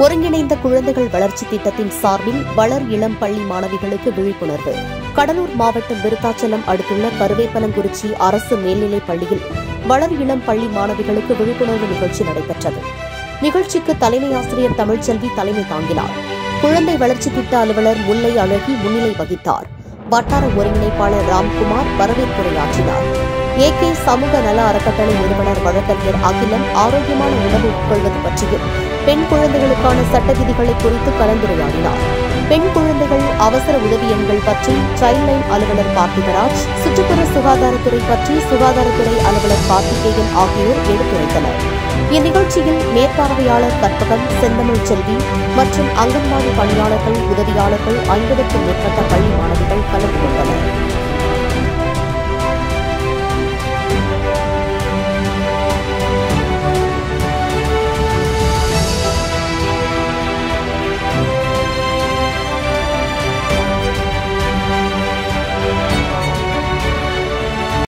ஒருங்கிணைந்த குழந்தைகள் வளர்ச்சி திட்டத்தின் சார்பில் வளர் இளம் பள்ளி மாணவிகளுக்கு விழிப்புணர்வு கடலூர் மாவட்டம் விருத்தாச்சலம் அடுத்துள்ள கருவேப்பலங்குறிச்சி அரசு மேல்நிலைப் பள்ளியில் வளர் இளம் பள்ளி மாணவிகளுக்கு விழிப்புணர்வு நிகழ்ச்சி நடைபெற்றது நிகழ்ச்சிக்கு தலைமை ஆசிரியர் தமிழ்ச்செல்வி தலைமை தாங்கினார் குழந்தை வளர்ச்சி திட்ட அலுவலர் முல்லை அழகி முன்னிலை வகித்தார் வட்டார ஒருங்கிணைப்பாளர் ராம்குமார் வரவேற்புரையாற்றினார் ஏகே சமூக நல அறக்கட்டளை நிறுவனர் வழக்கறிஞர் அகிலன் ஆரோக்கியமான உணவு உட்கொள்வது பற்றியும் பெண் குழந்தைகளுக்கான சட்ட விதிகளை குறித்து கலந்துரையாடினார் பெண் குழந்தைகள் அவசர உதவி எண்கள் பற்றி சைல்ட் லைன் அலுவலர் பார்த்திகராஜ் சுற்றுப்புற சுகாதாரத்துறை பற்றி சுகாதாரத்துறை அலுவலர் கார்த்திகேயன் ஆகியோர் எடுத்துரைத்தனர் இந்நிகழ்ச்சியில் மேற்பார்வையாளர் கற்பகம் செந்தமிழ் செல்வி மற்றும் அங்கன்வாடி பணியாளர்கள் உதவியாளர்கள் ஐம்பதுக்கும் மேற்பட்ட பள்ளி மாணவிகள் கலந்து கொண்டனர்